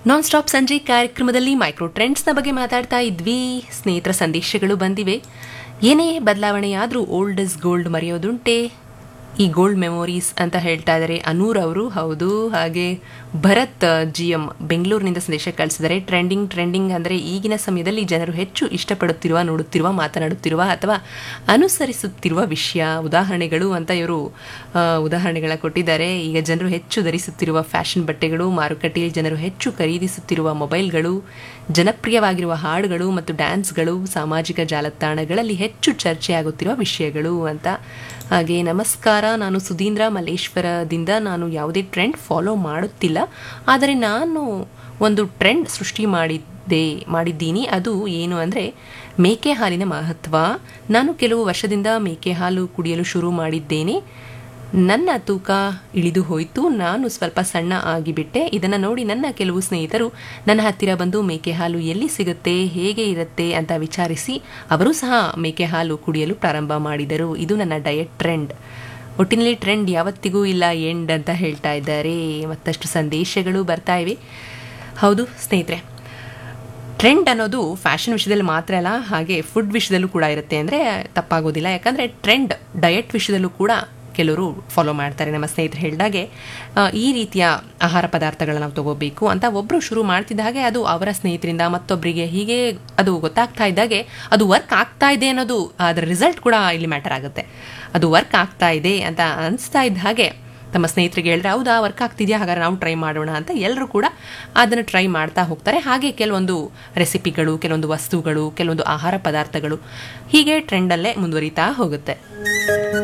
non stop ಸಂಜೆ ಕಾರ್ಯಕ್ರಮದಲ್ಲಿ micro ಟ್ರೆಂಡ್ಸ್ನ ಬಗ್ಗೆ ಮಾತಾಡ್ತಾ ಇದ್ವಿ ಸ್ನೇಹಿತರ ಸಂದೇಶಗಳು ಬಂದಿವೆ ಏನೇ ಬದಲಾವಣೆಯಾದರೂ ಓಲ್ಡ್ ಇಸ್ ಗೋಲ್ಡ್ ಮರೆಯೋದುಂಟೆ ಈ ಗೋಲ್ಡ್ ಮೆಮೊರೀಸ್ ಅಂತ ಹೇಳ್ತಾ ಇದ್ದಾರೆ ಅನೂರ್ ಅವರು ಹೌದು ಹಾಗೆ ಭರತ್ ಜಿ ಎಂ ಬೆಂಗಳೂರಿನಿಂದ ಸಂದೇಶ ಕಳಿಸಿದ್ದಾರೆ ಟ್ರೆಂಡಿಂಗ್ ಟ್ರೆಂಡಿಂಗ್ ಅಂದರೆ ಈಗಿನ ಸಮಯದಲ್ಲಿ ಜನರು ಹೆಚ್ಚು ಇಷ್ಟಪಡುತ್ತಿರುವ ನೋಡುತ್ತಿರುವ ಮಾತನಾಡುತ್ತಿರುವ ಅಥವಾ ಅನುಸರಿಸುತ್ತಿರುವ ವಿಷಯ ಉದಾಹರಣೆಗಳು ಅಂತ ಇವರು ಉದಾಹರಣೆಗಳ ಕೊಟ್ಟಿದ್ದಾರೆ ಈಗ ಜನರು ಹೆಚ್ಚು ಧರಿಸುತ್ತಿರುವ ಫ್ಯಾಷನ್ ಬಟ್ಟೆಗಳು ಮಾರುಕಟ್ಟೆಯಲ್ಲಿ ಜನರು ಹೆಚ್ಚು ಖರೀದಿಸುತ್ತಿರುವ ಮೊಬೈಲ್ಗಳು ಜನಪ್ರಿಯವಾಗಿರುವ ಹಾಡುಗಳು ಮತ್ತು ಡ್ಯಾನ್ಸ್ಗಳು ಸಾಮಾಜಿಕ ಜಾಲತಾಣಗಳಲ್ಲಿ ಹೆಚ್ಚು ಚರ್ಚೆಯಾಗುತ್ತಿರುವ ವಿಷಯಗಳು ಅಂತ ಹಾಗೆ ನಮಸ್ಕಾರ ನಾನು ಸುಧೀಂದ್ರ ಮಲ್ಲೇಶ್ವರದಿಂದ ನಾನು ಯಾವುದೇ ಟ್ರೆಂಡ್ ಫಾಲೋ ಮಾಡುತ್ತಿಲ್ಲ ಆದರೆ ನಾನು ಒಂದು ಟ್ರೆಂಡ್ ಸೃಷ್ಟಿ ಮಾಡಿದ್ದೆ ಮಾಡಿದ್ದೀನಿ ಅದು ಏನು ಅಂದರೆ ಮೇಕೆ ಹಾಲಿನ ಮಹತ್ವ ನಾನು ಕೆಲವು ವರ್ಷದಿಂದ ಮೇಕೆ ಹಾಲು ಕುಡಿಯಲು ಶುರು ಮಾಡಿದ್ದೇನೆ ನನ್ನ ತೂಕ ಇಳಿದು ಹೋಯಿತು ನಾನು ಸ್ವಲ್ಪ ಸಣ್ಣ ಆಗಿಬಿಟ್ಟೆ ಇದನ್ನು ನೋಡಿ ನನ್ನ ಕೆಲವು ಸ್ನೇಹಿತರು ನನ್ನ ಹತ್ತಿರ ಬಂದು ಮೇಕೆ ಹಾಲು ಎಲ್ಲಿ ಸಿಗುತ್ತೆ ಹೇಗೆ ಇರುತ್ತೆ ಅಂತ ವಿಚಾರಿಸಿ ಅವರು ಸಹ ಮೇಕೆ ಹಾಲು ಕುಡಿಯಲು ಪ್ರಾರಂಭ ಮಾಡಿದರು ಇದು ನನ್ನ ಡಯಟ್ ಟ್ರೆಂಡ್ ಒಟ್ಟಿನಲ್ಲಿ ಟ್ರೆಂಡ್ ಯಾವತ್ತಿಗೂ ಇಲ್ಲ ಎಂಡ್ ಅಂತ ಹೇಳ್ತಾ ಇದ್ದಾರೆ ಮತ್ತಷ್ಟು ಸಂದೇಶಗಳು ಬರ್ತಾ ಇವೆ ಹೌದು ಸ್ನೇಹಿತರೆ ಟ್ರೆಂಡ್ ಅನ್ನೋದು ಫ್ಯಾಷನ್ ವಿಷಯದಲ್ಲಿ ಮಾತ್ರ ಅಲ್ಲ ಹಾಗೆ ಫುಡ್ ವಿಷಯದಲ್ಲೂ ಕೂಡ ಇರುತ್ತೆ ಅಂದರೆ ತಪ್ಪಾಗೋದಿಲ್ಲ ಯಾಕಂದರೆ ಟ್ರೆಂಡ್ ಡಯಟ್ ವಿಷಯದಲ್ಲೂ ಕೂಡ ಕೆಲವರು ಫಾಲೋ ಮಾಡ್ತಾರೆ ನಮ್ಮ ಸ್ನೇಹಿತರು ಹೇಳಿದಾಗೆ ಈ ರೀತಿಯ ಆಹಾರ ಪದಾರ್ಥಗಳನ್ನ ನಾವು ತಗೋಬೇಕು ಅಂತ ಒಬ್ಬರು ಶುರು ಮಾಡ್ತಿದ್ದ ಹಾಗೆ ಅದು ಅವರ ಸ್ನೇಹಿತರಿಂದ ಮತ್ತೊಬ್ಬರಿಗೆ ಹೀಗೆ ಅದು ಗೊತ್ತಾಗ್ತಾ ಇದ್ದಾಗೆ ಅದು ವರ್ಕ್ ಆಗ್ತಾ ಇದೆ ಅನ್ನೋದು ಅದರ ರಿಸಲ್ಟ್ ಕೂಡ ಇಲ್ಲಿ ಮ್ಯಾಟರ್ ಆಗುತ್ತೆ ಅದು ವರ್ಕ್ ಆಗ್ತಾ ಇದೆ ಅಂತ ಅನಿಸ್ತಾ ಇದ್ದ ಹಾಗೆ ತಮ್ಮ ಸ್ನೇಹಿತರಿಗೆ ಹೇಳಿದ್ರೆ ಹೌದಾ ವರ್ಕ್ ಆಗ್ತಿದೆಯಾ ಹಾಗಾದ್ರೆ ನಾವು ಟ್ರೈ ಮಾಡೋಣ ಅಂತ ಎಲ್ಲರೂ ಕೂಡ ಅದನ್ನು ಟ್ರೈ ಮಾಡ್ತಾ ಹೋಗ್ತಾರೆ ಹಾಗೆ ಕೆಲವೊಂದು ರೆಸಿಪಿಗಳು ಕೆಲವೊಂದು ವಸ್ತುಗಳು ಕೆಲವೊಂದು ಆಹಾರ ಪದಾರ್ಥಗಳು ಹೀಗೆ ಟ್ರೆಂಡಲ್ಲೇ ಮುಂದುವರಿತಾ ಹೋಗುತ್ತೆ